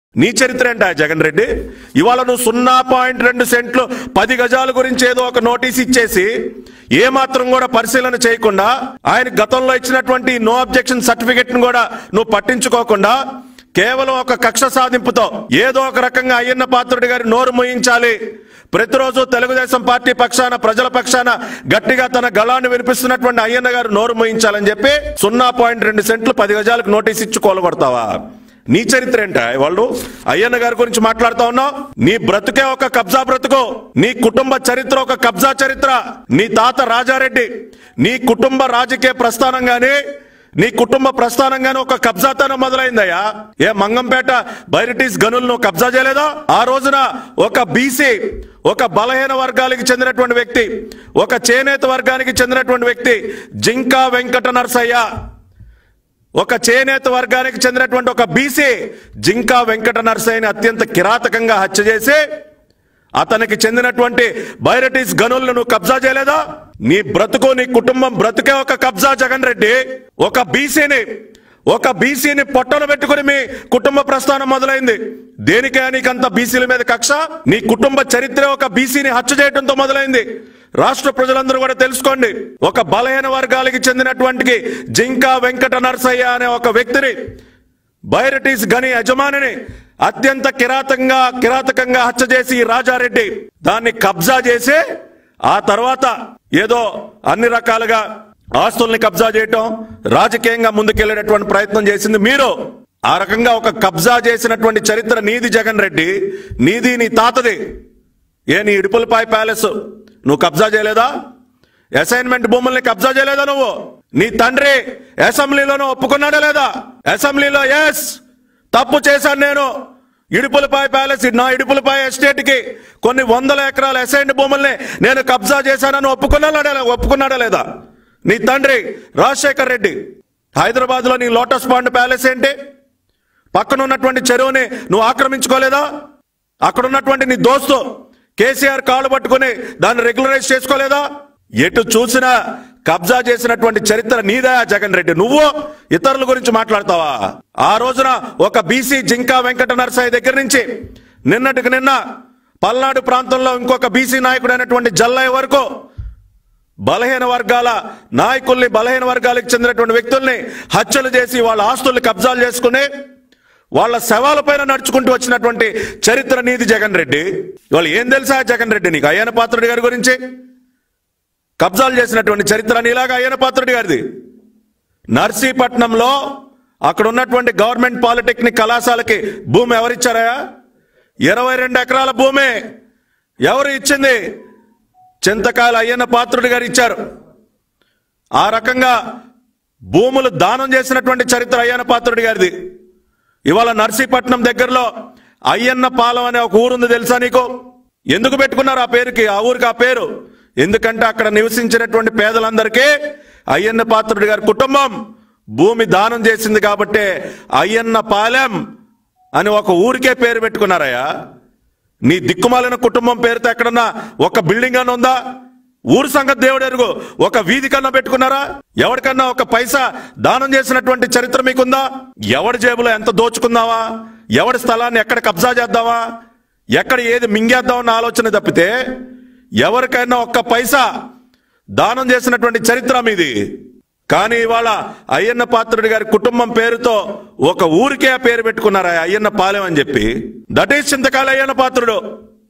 నీ చరిత్ర ఏంటా జగన్ రెడ్డి ఇవాళ నువ్వు సున్నా పాయింట్ రెండు సెంట్లు పది గజాల గురించి ఏదో ఒక నోటీస్ ఇచ్చేసి ఏ మాత్రం కూడా పరిశీలన చేయకుండా ఆయన గతంలో ఇచ్చినటువంటి నో అబ్జెక్షన్ సర్టిఫికెట్ ను కూడా నువ్వు పట్టించుకోకుండా కేవలం ఒక కక్ష సాధింపుతో ఏదో ఒక రకంగా అయ్యన్న పాత్రుడి గారి నోరు మోయించాలి ప్రతిరోజు తెలుగుదేశం పార్టీ పక్షాన ప్రజల పక్షాన గట్టిగా తన గళాన్ని వినిపిస్తున్నటువంటి అయ్యన్న గారు నోరు మోయించాలని చెప్పి సున్నా పాయింట్ రెండు సెంట్లు పది గజాలకు నోటీస్ ఇచ్చి కోలగొడతావా నీ చరిత్ర ఏంట వాళ్ళు అయ్యన్న గారి గురించి మాట్లాడుతా ఉన్నావు నీ బ్రతుకే ఒక కబ్జా బ్రతుకు నీ కుటుంబ చరిత్ర ఒక కబ్జా చరిత్ర నీ తాత రాజారెడ్డి నీ కుటుంబ రాజకీయ ప్రస్థానం గాని నీ కుటుంబ ప్రస్థానం గాని ఒక కబ్జాతనం మొదలైందయ్యా ఏ మంగంపేట బైరిటీస్ గనులు నువ్వు కబ్జా చేయలేదా ఆ రోజున ఒక బీసీ ఒక బలహీన వర్గానికి చెందినటువంటి వ్యక్తి ఒక చేనేత వర్గానికి చెందినటువంటి వ్యక్తి జింకా వెంకట నరసయ్య ఒక చేనేత వర్గానికి చెందినటువంటి ఒక బీసీ జింకా వెంకట నరసయ్యని అత్యంత కిరాతకంగా హత్య చేసి అతనికి చెందినటువంటి బైరటీస్ గనులను నువ్వు కబ్జా చేయలేదా నీ బ్రతుకు నీ కుటుంబం బ్రతుకే ఒక కబ్జా జగన్ రెడ్డి ఒక బీసీని ఒక బీసీని పొట్టన పెట్టుకుని మీ కుటుంబ ప్రస్థానం మొదలైంది దేనికే నీకంత బీసీల మీద కక్ష నీ కుటుంబ చరిత్ర ఒక బీసీని హత్య చేయడంతో మొదలైంది రాష్ట్ర ప్రజలందరూ కూడా తెలుసుకోండి ఒక బలహీన వర్గాలకి చెందినటువంటి జింకా వెంకట నరసయ్య అనే ఒక వ్యక్తిని బైరటీస్ గని యజమానిని అత్యంత కిరాతంగా కిరాతకంగా హత్య చేసి ఈ రాజారెడ్డి దాన్ని కబ్జా చేసి ఆ తర్వాత ఏదో అన్ని రకాలుగా ఆస్తుల్ని కబ్జా చేయటం రాజకీయంగా ముందుకెళ్లేటటువంటి ప్రయత్నం చేసింది మీరు ఆ రకంగా ఒక కబ్జా చేసినటువంటి చరిత్ర నీది జగన్ రెడ్డి నీది నీ తాతది ఏ నీ ఇడుపులపాయ ప్యాలెస్ నువ్వు కబ్జా చేయలేదా అసైన్మెంట్ భూముల్ని కబ్జా చేయలేదా నువ్వు నీ తండ్రి అసెంబ్లీలోనూ ఒప్పుకున్నాడా లేదా అసెంబ్లీలో ఎస్ తప్పు చేశాను నేను ఇడుపులపాయ ప్యాలెస్ నా ఇడుపులపాయ ఎస్టేట్ కి కొన్ని వందల ఎకరాల అసైన్డ్ భూముల్ని నేను కబ్జా చేశానని ఒప్పుకున్నాడా ఒప్పుకున్నాడా లేదా నీ తండ్రి రాజశేఖర్ రెడ్డి హైదరాబాద్ లో నీ లోటస్ పాండ్ ప్యాలెస్ ఏంటి పక్కన ఉన్నటువంటి చెరువుని నువ్వు ఆక్రమించుకోలేదా అక్కడ ఉన్నటువంటి నీ దోస్తు కేసీఆర్ కాళ్ళు పట్టుకుని దాన్ని రెగ్యులరైజ్ చేసుకోలేదా ఎటు చూసినా కబ్జా చేసినటువంటి చరిత్ర నీదా జగన్ రెడ్డి నువ్వు ఇతరుల గురించి మాట్లాడతావా ఆ రోజున ఒక బీసీ జింకా వెంకట నరసాయి దగ్గర నుంచి నిన్నటికి నిన్న పల్నాడు ప్రాంతంలో ఇంకొక బీసీ నాయకుడు అయినటువంటి జల్లయ్య వరకు బలహీన వర్గాల నాయకుల్ని బలహీన వర్గాలకు చెందినటువంటి వ్యక్తుల్ని హత్యలు చేసి వాళ్ళ ఆస్తుల్ని కబ్జాలు చేసుకుని వాళ్ళ శవాల పైన నడుచుకుంటూ వచ్చినటువంటి చరిత్ర నీది జగన్ రెడ్డి వాళ్ళు ఏం తెలుసా జగన్ రెడ్డి నీకు అయ్యన పాత్రుడి గారి గురించి కబ్జాలు చేసినటువంటి చరిత్ర నీలాగా అయ్యన పాత్రుడి గారిది నర్సీపట్నంలో అక్కడ ఉన్నటువంటి గవర్నమెంట్ పాలిటెక్నిక్ కళాశాలకి భూమి ఎవరిచ్చారా ఇరవై రెండు ఎకరాల భూమి ఎవరు ఇచ్చింది చింతకాయల అయ్యన్న పాత్రుడి గారు ఇచ్చారు ఆ రకంగా భూములు దానం చేసినటువంటి చరిత్ర అయ్యన్న పాత్రుడి గారిది ఇవాళ నర్సీపట్నం దగ్గరలో అయ్యన్న పాలెం అనే ఒక ఊరుంది తెలుసా నీకు ఎందుకు పెట్టుకున్నారు ఆ పేరుకి ఆ ఊరికి ఆ పేరు ఎందుకంటే అక్కడ నివసించినటువంటి పేదలందరికీ అయ్యన్న పాత్రుడి గారి కుటుంబం భూమి దానం చేసింది కాబట్టి అయ్యన్న పాలెం అని ఒక ఊరికే పేరు పెట్టుకున్నారయ్యా నీ దిక్కుమాలిన కుటుంబం పేరుతో ఎక్కడన్నా ఒక బిల్డింగ్ అన్న ఉందా ఊరు సంగతి దేవుడు ఎరుగు ఒక వీధి కన్నా పెట్టుకున్నారా ఎవరికన్నా ఒక పైసా దానం చేసినటువంటి చరిత్ర మీకుందా ఎవడి జేబులో ఎంత దోచుకుందావా ఎవడి స్థలాన్ని ఎక్కడ కబ్జా చేద్దామా ఎక్కడ ఏది మింగేద్దామన్న ఆలోచన తప్పితే ఎవరికైనా ఒక్క పైసా దానం చేసినటువంటి చరిత్ర మీది కానీ ఇవాళ అయ్యన్న పాత్రుడి గారి కుటుంబం పేరుతో ఒక ఊరికే ఆ పేరు పెట్టుకున్నారు ఆ అయ్యన్న పాలెం అని చెప్పి that is Chintakala Ayyanna Patrudu